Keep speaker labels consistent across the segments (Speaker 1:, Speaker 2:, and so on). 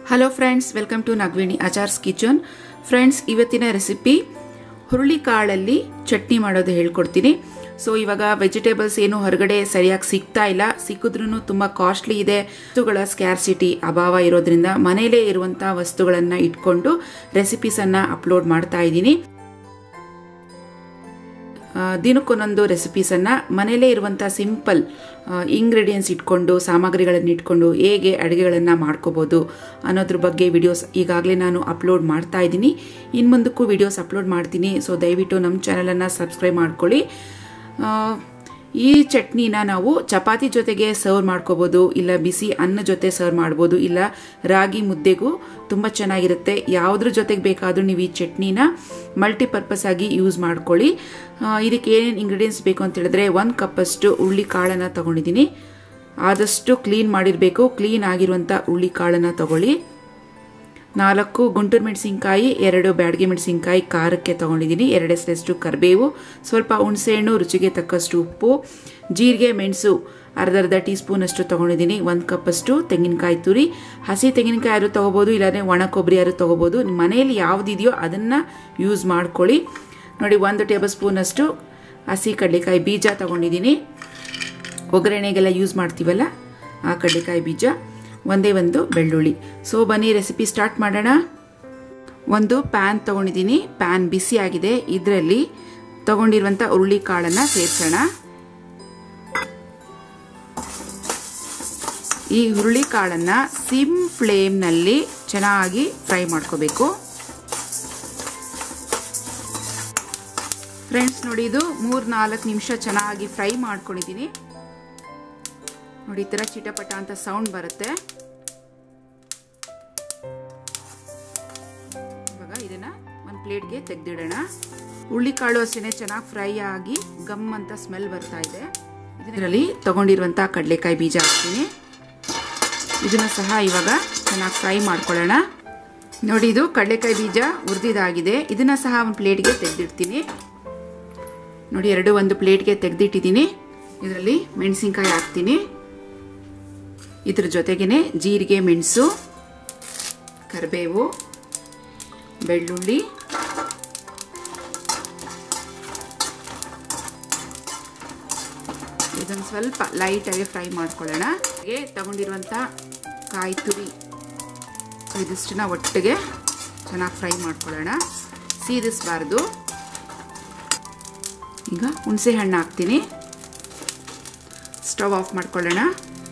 Speaker 1: hello friends welcome to Nagaveni Achar's kitchen friends ಇವತ್ತಿನ recipe ಹುರುಳಿಕಾಳಲ್ಲಿ ಚಟ್ನಿ ಮಾಡೋದು ಹೇಳ್ಕೊಡ್ತೀನಿ ಸೊ ಇವಾಗ ವೆಜಿಟೇಬಲ್ಸ್ ಏನು ಹೊರಗಡೆ ಸರಿಯಾಗಿ ಸಿಗ್ತಾ ಇಲ್ಲ ಸಿಕ್ಕಿದ್ರೂ ತುಂಬ ಕಾಸ್ಟ್ಲಿ ಇದೆ ವಸ್ತುಗಳ ಸ್ಕ್ಯಾರ್ಸಿಟಿ ಅಭಾವ ಇರೋದ್ರಿಂದ ಮನೆಯಲ್ಲೇ ಇರುವಂಥ ವಸ್ತುಗಳನ್ನು ಇಟ್ಕೊಂಡು ರೆಸಿಪೀಸನ್ನು ಅಪ್ಲೋಡ್ ಮಾಡ್ತಾ ಇದ್ದೀನಿ ದಿನಕ್ಕೊಂದೊಂದು ರೆಸಿಪೀಸನ್ನು ಮನೆಯಲ್ಲೇ ಇರುವಂಥ ಸಿಂಪಲ್ ಇಂಗ್ರೀಡಿಯೆಂಟ್ಸ್ ಇಟ್ಕೊಂಡು ಸಾಮಗ್ರಿಗಳನ್ನು ಇಟ್ಕೊಂಡು ಹೇಗೆ ಅಡುಗೆಗಳನ್ನು ಮಾಡ್ಕೋಬೋದು ಅನ್ನೋದ್ರ ಬಗ್ಗೆ ವಿಡಿಯೋಸ್ ಈಗಾಗಲೇ ನಾನು ಅಪ್ಲೋಡ್ ಮಾಡ್ತಾ ಇದ್ದೀನಿ ಇನ್ನು ಮುಂದಕ್ಕೂ ವಿಡಿಯೋಸ್ ಅಪ್ಲೋಡ್ ಮಾಡ್ತೀನಿ ಸೊ ದಯವಿಟ್ಟು ನಮ್ಮ ಚಾನಲನ್ನು ಸಬ್ಸ್ಕ್ರೈಬ್ ಮಾಡ್ಕೊಳ್ಳಿ ಈ ಚಟ್ನಿನ ನಾವು ಚಪಾತಿ ಜೊತೆಗೆ ಸರ್ವ್ ಮಾಡ್ಕೋಬೋದು ಇಲ್ಲ ಬಿಸಿ ಅನ್ನ ಜೊತೆ ಸರ್ವ್ ಮಾಡ್ಬೋದು ಇಲ್ಲ ರಾಗಿ ಮುದ್ದೆಗೂ ತುಂಬ ಚೆನ್ನಾಗಿರುತ್ತೆ ಯಾವುದ್ರ ಜೊತೆಗೆ ಬೇಕಾದರೂ ನೀವು ಈ ಚಟ್ನಿನ ಮಲ್ಟಿಪರ್ಪಸ್ ಆಗಿ ಯೂಸ್ ಮಾಡ್ಕೊಳ್ಳಿ ಇದಕ್ಕೆ ಏನೇನು ಇಂಗ್ರೀಡಿಯೆಂಟ್ಸ್ ಬೇಕು ಅಂತ ಹೇಳಿದ್ರೆ ಒಂದು ಕಪ್ಪಷ್ಟು ಹುಳ್ಳಿ ಕಾಳನ್ನು ತೊಗೊಂಡಿದ್ದೀನಿ ಆದಷ್ಟು ಕ್ಲೀನ್ ಮಾಡಿರಬೇಕು ಕ್ಲೀನ್ ಆಗಿರುವಂಥ ಹುಳ್ಳಿ ಕಾಳನ್ನು ತಗೊಳ್ಳಿ ನಾಲ್ಕು ಗುಂಟೂರು ಮೆಣಸಿನ್ಕಾಯಿ ಎರಡು ಬ್ಯಾಡಗೆ ಮೆಣಸಿನ್ಕಾಯಿ ಖಾರಕ್ಕೆ ತೊಗೊಂಡಿದ್ದೀನಿ ಎರಡು ಹೆಸರಷ್ಟು ಕರಿಬೇವು ಸ್ವಲ್ಪ ಹುಣಸೆಹಣ್ಣು ರುಚಿಗೆ ತಕ್ಕಷ್ಟು ಉಪ್ಪು ಜೀರಿಗೆ ಮೆಣಸು ಅರ್ಧ ಅರ್ಧ ಟೀ ಸ್ಪೂನಷ್ಟು ತೊಗೊಂಡಿದ್ದೀನಿ ಒಂದು ಕಪ್ಪಷ್ಟು ತೆಂಗಿನಕಾಯಿ ತುರಿ ಹಸಿ ತೆಂಗಿನಕಾಯಿ ಯಾರು ತೊಗೋಬೋದು ಇಲ್ಲಾಂದರೆ ಒಣ ಕೊಬ್ಬರಿ ಯಾರು ತೊಗೋಬೋದು ನಿಮ್ಮ ಮನೆಯಲ್ಲಿ ಯಾವುದಿದೆಯೋ ಅದನ್ನು ಯೂಸ್ ಮಾಡ್ಕೊಳ್ಳಿ ನೋಡಿ ಒಂದು ಟೇಬಲ್ ಸ್ಪೂನಷ್ಟು ಹಸಿ ಕಡಲೆಕಾಯಿ ಬೀಜ ತೊಗೊಂಡಿದ್ದೀನಿ ಒಗ್ಗರಣೆಗೆಲ್ಲ ಯೂಸ್ ಮಾಡ್ತೀವಲ್ಲ ಆ ಕಡಲೆಕಾಯಿ ಬೀಜ ಒಂದೇ ಒಂದು ಬೆಳ್ಳುಳ್ಳಿ ಸೊ ಬನ್ನಿ ರೆಸಿಪಿ ಸ್ಟಾರ್ಟ್ ಮಾಡೋಣ ಒಂದು ಪ್ಯಾನ್ ತೊಗೊಂಡಿದ್ದೀನಿ ಪ್ಯಾನ್ ಬಿಸಿ ಆಗಿದೆ ಇದರಲ್ಲಿ ತಗೊಂಡಿರುವಂಥ ಹುರುಳಿ ಕಾಳನ್ನು ಸೇರಿಸೋಣ ಈ ಹುರುಳಿ ಕಾಳನ್ನು ಸಿಮ್ ಫ್ಲೇಮ್ನಲ್ಲಿ ಚೆನ್ನಾಗಿ ಫ್ರೈ ಮಾಡ್ಕೋಬೇಕು ಫ್ರೆಂಡ್ಸ್ ನೋಡಿ ಇದು ಮೂರು ನಾಲ್ಕು ನಿಮಿಷ ಚೆನ್ನಾಗಿ ಫ್ರೈ ಮಾಡ್ಕೊಂಡಿದ್ದೀನಿ ನೋಡಿ ಈ ಥರ ಚಿಟಪಟ ಅಂತ ಸೌಂಡ್ ಬರುತ್ತೆ ಇವಾಗ ಇದನ್ನ ಒಂದು ಪ್ಲೇಟ್ಗೆ ತೆಗೆದಿಡೋಣ ಕಾಳು ಅಷ್ಟೇ ಚೆನ್ನಾಗಿ ಫ್ರೈ ಆಗಿ ಗಮ್ ಅಂತ ಸ್ಮೆಲ್ ಬರ್ತಾ ಇದೆ ಇದರಲ್ಲಿ ತಗೊಂಡಿರುವಂಥ ಕಡಲೆಕಾಯಿ ಬೀಜ ಹಾಕ್ತೀನಿ ಇದನ್ನು ಸಹ ಇವಾಗ ಚೆನ್ನಾಗಿ ಫ್ರೈ ಮಾಡ್ಕೊಳ್ಳೋಣ ನೋಡಿ ಇದು ಕಡಲೆಕಾಯಿ ಬೀಜ ಹುರಿದಿದಾಗಿದೆ ಇದನ್ನು ಸಹ ಒಂದು ಪ್ಲೇಟ್ಗೆ ತೆಗೆದಿಡ್ತೀನಿ ನೋಡಿ ಎರಡು ಒಂದು ಪ್ಲೇಟ್ಗೆ ತೆಗೆದಿಟ್ಟಿದ್ದೀನಿ ಇದರಲ್ಲಿ ಮೆಣಸಿನ್ಕಾಯಿ ಹಾಕ್ತೀನಿ ಇದ್ರ ಜೊತೆಗೇನೆ ಜೀರಿಗೆ ಮೆಣಸು ಕರಿಬೇವು ಬೆಳ್ಳುಳ್ಳಿ ಇದನ್ನು ಸ್ವಲ್ಪ ಲೈಟಾಗಿ ಫ್ರೈ ಮಾಡ್ಕೊಳ್ಳೋಣ ಹಾಗೆ ತಗೊಂಡಿರುವಂಥ ಕಾಯಿ ತುರಿ ಇದಿಷ್ಟನ್ನ ಒಟ್ಟಿಗೆ ಚೆನ್ನಾಗಿ ಫ್ರೈ ಮಾಡ್ಕೊಳ್ಳೋಣ ಸೀದಿಸಬಾರ್ದು ಈಗ ಹುಣಸೆ ಹಣ್ಣು ಹಾಕ್ತೀನಿ ಸ್ಟವ್ ಆಫ್ ಮಾಡ್ಕೊಳ್ಳೋಣ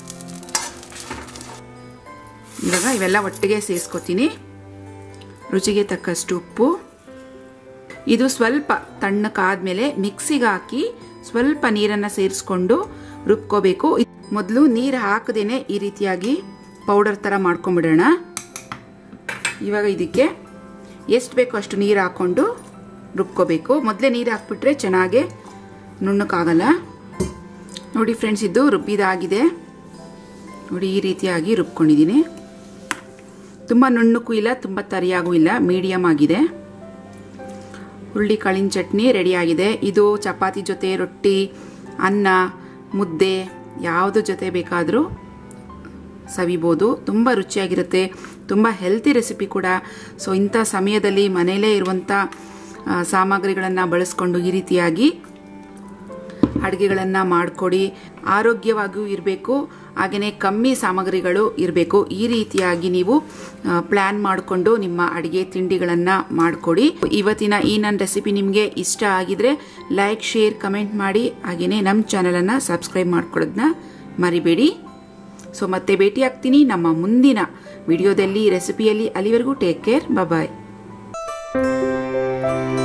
Speaker 1: ಇವಾಗ ಇವೆಲ್ಲ ಒಟ್ಟಿಗೆ ಸೇರಿಸ್ಕೊತೀನಿ ರುಚಿಗೆ ತಕ್ಕಷ್ಟು ಉಪ್ಪು ಇದು ಸ್ವಲ್ಪ ತಣ್ಣಕ್ಕಾದ್ಮೇಲೆ ಮಿಕ್ಸಿಗೆ ಹಾಕಿ ಸ್ವಲ್ಪ ನೀರನ್ನು ಸೇರಿಸ್ಕೊಂಡು ರುಬ್ಕೋಬೇಕು ಮೊದಲು ನೀರು ಹಾಕದೇನೆ ಈ ರೀತಿಯಾಗಿ ಪೌಡರ್ ಥರ ಮಾಡ್ಕೊಂಬಿಡೋಣ ಇವಾಗ ಇದಕ್ಕೆ ಎಷ್ಟು ಬೇಕೋ ಅಷ್ಟು ನೀರು ಹಾಕ್ಕೊಂಡು ರುಬ್ಕೋಬೇಕು ಮೊದಲೇ ನೀರು ಹಾಕ್ಬಿಟ್ರೆ ಚೆನ್ನಾಗೆ ನುಣ್ಣಕ್ಕಾಗಲ್ಲ ನೋಡಿ ಫ್ರೆಂಡ್ಸ್ ಇದು ರುಬ್ಬಿದಾಗಿದೆ ನೋಡಿ ಈ ರೀತಿಯಾಗಿ ರುಬ್ಕೊಂಡಿದ್ದೀನಿ ತುಂಬ ನುಣ್ಣಕ್ಕೂ ಇಲ್ಲ ತುಂಬ ತರಿಯಾಗೂ ಇಲ್ಲ ಮೀಡಿಯಮ್ ಆಗಿದೆ ಹುರುಳಿ ಕಾಳಿನ ಚಟ್ನಿ ರೆಡಿಯಾಗಿದೆ ಇದು ಚಪಾತಿ ಜೊತೆ ರೊಟ್ಟಿ ಅನ್ನ ಮುದ್ದೆ ಯಾವುದು ಜೊತೆ ಬೇಕಾದರೂ ಸವಿಬೋದು ತುಂಬ ರುಚಿಯಾಗಿರುತ್ತೆ ತುಂಬ ಹೆಲ್ತಿ ರೆಸಿಪಿ ಕೂಡ ಸೊ ಇಂಥ ಸಮಯದಲ್ಲಿ ಮನೆಯಲ್ಲೇ ಇರುವಂಥ ಸಾಮಗ್ರಿಗಳನ್ನು ಬಳಸ್ಕೊಂಡು ಈ ರೀತಿಯಾಗಿ ಅಡುಗೆಗಳನ್ನು ಮಾಡಿಕೊಡಿ ಆರೋಗ್ಯವಾಗಿಯೂ ಇರಬೇಕು ಹಾಗೆಯೇ ಕಮ್ಮಿ ಸಾಮಗ್ರಿಗಳು ಇರಬೇಕು ಈ ರೀತಿಯಾಗಿ ನೀವು ಪ್ಲ್ಯಾನ್ ಮಾಡಿಕೊಂಡು ನಿಮ್ಮ ಅಡುಗೆ ತಿಂಡಿಗಳನ್ನು ಮಾಡಿಕೊಡಿ ಇವತ್ತಿನ ಈ ನನ್ನ ರೆಸಿಪಿ ನಿಮಗೆ ಇಷ್ಟ ಆಗಿದ್ರೆ ಲೈಕ್ ಶೇರ್ ಕಮೆಂಟ್ ಮಾಡಿ ಹಾಗೆಯೇ ನಮ್ಮ ಚಾನಲನ್ನು ಸಬ್ಸ್ಕ್ರೈಬ್ ಮಾಡ್ಕೊಳ್ಳೋದನ್ನ ಮರಿಬೇಡಿ ಸೊ ಮತ್ತೆ ಭೇಟಿ ಆಗ್ತೀನಿ ನಮ್ಮ ಮುಂದಿನ ವಿಡಿಯೋದಲ್ಲಿ ರೆಸಿಪಿಯಲ್ಲಿ ಅಲ್ಲಿವರೆಗೂ ಟೇಕ್ ಕೇರ್ ಬಾಯ್